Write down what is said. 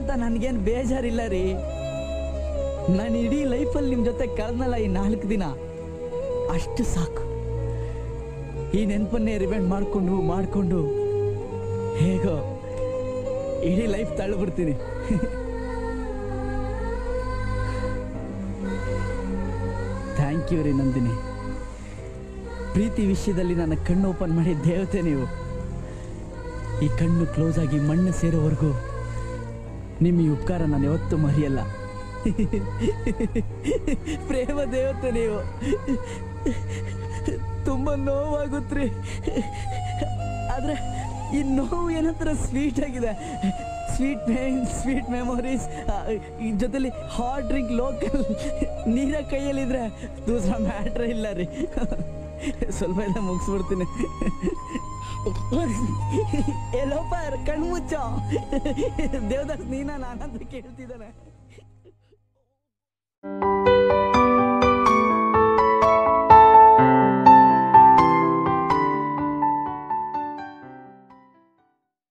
ಅಂತ ನನಗೇನು ಬೇಜಾರಿಲ್ಲ ರೀ ನಾನು ಇಡೀ ಲೈಫಲ್ಲಿ ನಿಮ್ಮ ಜೊತೆ ಕಳೆದ್ನಲ್ಲ ಈ ನಾಲ್ಕು ದಿನ ಅಷ್ಟು ಸಾಕು ಈ ನೆನಪನ್ನೇ ರಿವೆಂಡ್ ಮಾಡಿಕೊಂಡು ಮಾಡಿಕೊಂಡು ಹೇಗೋ ಇಡೀ ಲೈಫ್ ತಳ್ಳಿಬಿಡ್ತೀನಿ ಥ್ಯಾಂಕ್ ಯು ರೀ ನಂದಿನಿ ಪ್ರೀತಿ ವಿಷಯದಲ್ಲಿ ನನ್ನ ಕಣ್ಣು ಓಪನ್ ಮಾಡಿ ದೇವತೆ ನೀವು ಈ ಕಣ್ಣು ಕ್ಲೋಸ್ ಆಗಿ ಮಣ್ಣು ಸೇರೋವರೆಗೂ ನಿಮ್ಮ ಈ ಉಪಕಾರ ನಾನು ಯಾವತ್ತೂ ಮರೆಯಲ್ಲ ಪ್ರೇಮ ದೇವತೆ ನೀವು ತುಂಬ ನೋವಾಗುತ್ತ್ರಿ ಆದ್ರೆ ಈ ನೋವು ಏನಂತರ ಸ್ವೀಟ್ ಆಗಿದೆ ಸ್ವೀಟ್ ಪೇನ್ ಸ್ವೀಟ್ ಮೆಮೊರೀಸ್ ಈ ಜೊತೆಲಿ ಹಾಟ್ ಡ್ರಿಂಕ್ ಲೋಕಲ್ ನೀರ ಕೈಯಲ್ಲಿದ್ರೆ ದೂಸರ ಮ್ಯಾಟ್ರ್ ಇಲ್ಲ ರೀ ಸ್ವಲ್ಪ ಎಲ್ಲ ಮುಗಿಸ್ಬಿಡ್ತೀನಿ ಎಲ್ಲೋಪ ಕಣ್ಮುಚ್ಚ ದೇವದಾಸ್ ನೀನ ನಾನಂತ ಕೇಳ್ತಿದ್ದಾನೆ